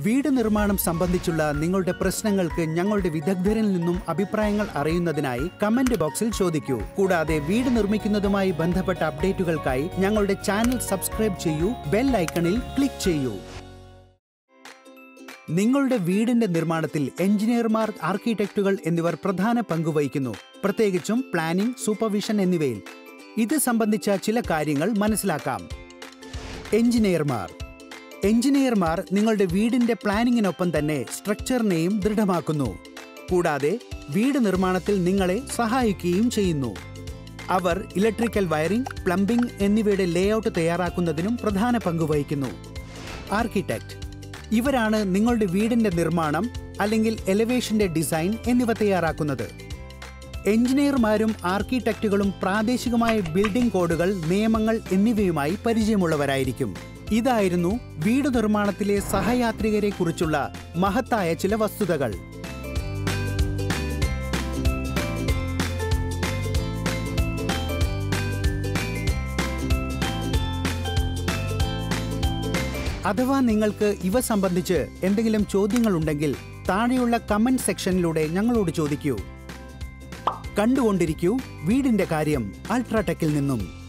വീട് നിർമ്മാണം സംബന്ധിച്ചുള്ള നിങ്ങളുടെ പ്രശ്നങ്ങൾക്ക് ഞങ്ങളുടെ വിദഗ്ധരിൽ നിന്നും അഭിപ്രായങ്ങൾ അറിയുന്നതിനായി കമന്റ് ബോക്സിൽ ചോദിക്കൂ കൂടാതെ വീട് നിർമ്മിക്കുന്നതുമായി ബന്ധപ്പെട്ട അപ്ഡേറ്റുകൾക്കായി ഞങ്ങളുടെ ചാനൽ സബ്സ്ക്രൈബ് ചെയ്യൂ ബെൽ ഐക്കണിൽ ക്ലിക്ക് ചെയ്യൂ നിങ്ങളുടെ വീടിന്റെ നിർമ്മാണത്തിൽ എഞ്ചിനീയർമാർ ആർക്കിടെക്റ്റുകൾ എന്നിവർ പ്രധാന പങ്ക് വഹിക്കുന്നു പ്രത്യേകിച്ചും പ്ലാനിംഗ് സൂപ്പർവിഷൻ എന്നിവയിൽ ഇത് സംബന്ധിച്ച ചില കാര്യങ്ങൾ മനസ്സിലാക്കാം എഞ്ചിനീയർമാർ എഞ്ചിനീയർമാർ നിങ്ങളുടെ വീടിന്റെ പ്ലാനിങ്ങിനൊപ്പം തന്നെ സ്ട്രക്ചറിനെയും ദൃഢമാക്കുന്നു കൂടാതെ വീട് നിർമ്മാണത്തിൽ നിങ്ങളെ സഹായിക്കുകയും ചെയ്യുന്നു അവർ ഇലക്ട്രിക്കൽ വയറിംഗ് പ്ലംബിംഗ് എന്നിവയുടെ ലേഔട്ട് തയ്യാറാക്കുന്നതിനും പ്രധാന പങ്ക് വഹിക്കുന്നു ആർക്കിടെക്ട് ഇവരാണ് നിങ്ങളുടെ വീടിന്റെ നിർമ്മാണം അല്ലെങ്കിൽ എലവേഷന്റെ ഡിസൈൻ എന്നിവ തയ്യാറാക്കുന്നത് എഞ്ചിനീയർമാരും ആർക്കിടെക്റ്റുകളും പ്രാദേശികമായ ബിൽഡിംഗ് കോഡുകൾ നിയമങ്ങൾ എന്നിവയുമായി പരിചയമുള്ളവരായിരിക്കും ഇതായിരുന്നു വീട് നിർമ്മാണത്തിലെ സഹയാത്രികരെ കുറിച്ചുള്ള മഹത്തായ ചില വസ്തുതകൾ അഥവാ നിങ്ങൾക്ക് ഇവ സംബന്ധിച്ച് എന്തെങ്കിലും ചോദ്യങ്ങളുണ്ടെങ്കിൽ താഴെയുള്ള കമന്റ് സെക്ഷനിലൂടെ ഞങ്ങളോട് ചോദിക്കൂ കണ്ടുകൊണ്ടിരിക്കൂ വീടിന്റെ കാര്യം അൾട്രാടെക്കിൽ നിന്നും